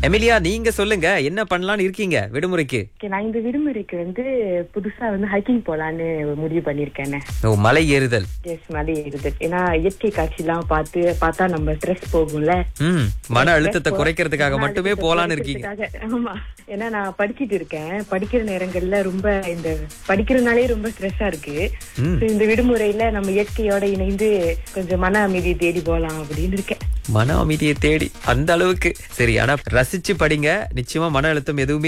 Emilia நீங்க சொல்லுங்க என்ன பண்ணலாம்னு இருக்கீங்க விடுமுறைக்கு Okay, நான் இந்த விடுமுறைக்கு வந்து புதுசா வந்து ஹைக்கிங் போலான்னு முடிவு பண்ணிருக்கேன் ஓ மலை ஏறுதல் எஸ் மலை ஏறுதல் ஏன்னா இயற்கை காட்சிலாம் பார்த்து பார்த்தா நம்ம ஸ்ட்ரெஸ் போகும்ல ம் மன அழுத்தத்தை Stress குறைக்கிறதுக்காக மன மட்டுமே அழுத்தத்தை போலான்னு இருக்கீங்க குறைக்கிறதுக்காக. ஆமா ஏன்னா நான் படிச்சிட்டு இருக்கேன் படிக்கிற நேரங்கள்ல ரொம்ப இந்த படிக்கிறதுனாலே ரொம்ப ஸ்ட்ரெஸ்ஸா இருக்கு ம். So, இந்த விடுமுறையில நம்ம இயற்கையோட இணைந்து கொஞ்சம் மன அமைதியை தேடி போலாம் அப்படின்னு இருக்கேன் மன அமைதியை தேடி அந்த அளவுக்கு சரி ஆனா ரசிச்சு படிங்க நிச்சயமா மன அழுத்தம் எதுவுமே